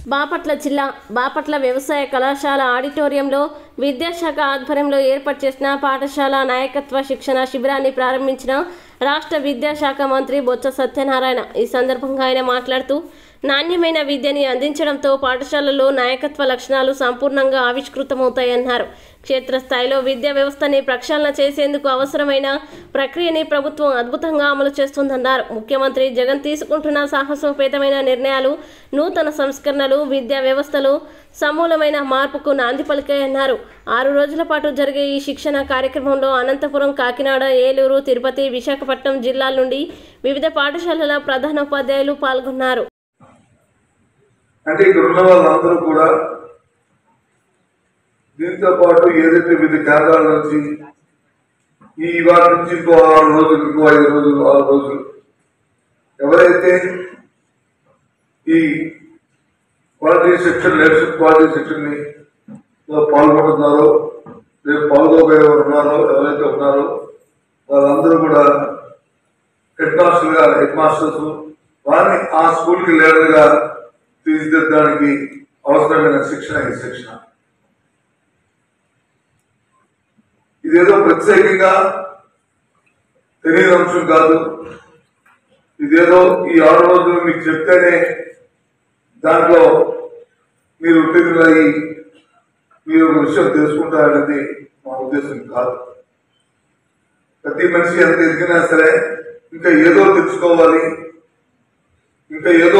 బాపట్ల జిల్లా బాపట్ల వ్యవసాయ కళాశాల ఆడిటోరియంలో విద్యాశాఖ ఆధ్వర్యంలో ఏర్పాటు చేసిన పాఠశాల నాయకత్వ శిక్షణ శిబిరాన్ని ప్రారంభించిన రాష్ట్ర విద్యాశాఖ మంత్రి బొత్స సత్యనారాయణ ఈ సందర్భంగా ఆయన మాట్లాడుతూ నాణ్యమైన విద్యని అందించడంతో పాఠశాలలో నాయకత్వ లక్షణాలు సంపూర్ణంగా ఆవిష్కృతమవుతాయన్నారు క్షేత్రస్థాయిలో విద్యా వ్యవస్థని ప్రక్షాళన చేసేందుకు అవసరమైన ప్రక్రియని ప్రభుత్వం అద్భుతంగా అమలు చేస్తుందన్నారు ముఖ్యమంత్రి జగన్ తీసుకుంటున్న సాహసోపేతమైన నిర్ణయాలు నూతన సంస్కరణలు విద్యా వ్యవస్థలో సమూలమైన మార్పుకు నాంది పలికాయన్నారు ఆరు రోజుల పాటు జరిగే ఈ శిక్షణ కార్యక్రమంలో అనంతపురం కాకినాడ ఏలూరు తిరుపతి విశాఖపట్నం జిల్లాల నుండి వివిధ పాఠశాలల ప్రధానోపాధ్యాయులు పాల్గొన్నారు అంటే ఇక్కడ ఉన్న వాళ్ళందరూ కూడా దీంతో పాటు ఏదైతే వివిధ కేంద్రాల నుంచి ఈ ఇవాళ నుంచి ఇంకో ఆరు రోజులు ఇంకో ఐదు రోజులు ఆరు రోజులు ఎవరైతే ఈ quality section leadership quality section ని లో పాల్గొంటున్నారో రేపు పాల్గొపోయే వారు ఉన్నారో ఎవరైతే ఉన్నారో వాళ్ళందరూ కూడా హెడ్ మాస్టర్ గా హెడ్ మాస్టర్స్ వారిని ఆ స్కూల్ కి లీడర్ గా తీర్చిదిద్దడానికి అవసరమైన శిక్షణ ఈ శిక్షణ ఇదేదో ప్రత్యేకంగా తెలియని అంశం కాదు ఇదేదో ఈ ఆరు రోజులు మీకు చెప్తేనే దాంట్లో మీరు ఉత్తీర్ణులయ్యి మీరు ఒక విషయం తెలుసుకుంటారనేది మా ఉద్దేశం కాదు ప్రతి మనిషి ఎంత ఎదిగినా సరే ఇంకా ఏదో తెలుసుకోవాలి ఇంకా ఏదో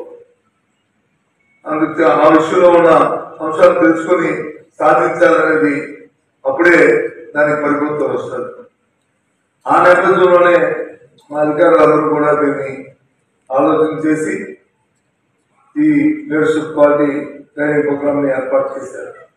అందుకే ఆ విషయంలో ఉన్న అంశాలు తెలుసుకొని సాధించాలనేది అప్పుడే దానికి పరిపూర్తం వస్తుంది ఆ నేపథ్యంలోనే మా అధికారులందరూ కూడా దీన్ని ఆలోచన చేసి ఈ లీడర్షిప్ క్వాలిటీ ట్రైనింగ్ ప్రోగ్రామ్ ని ఏర్పాటు చేశారు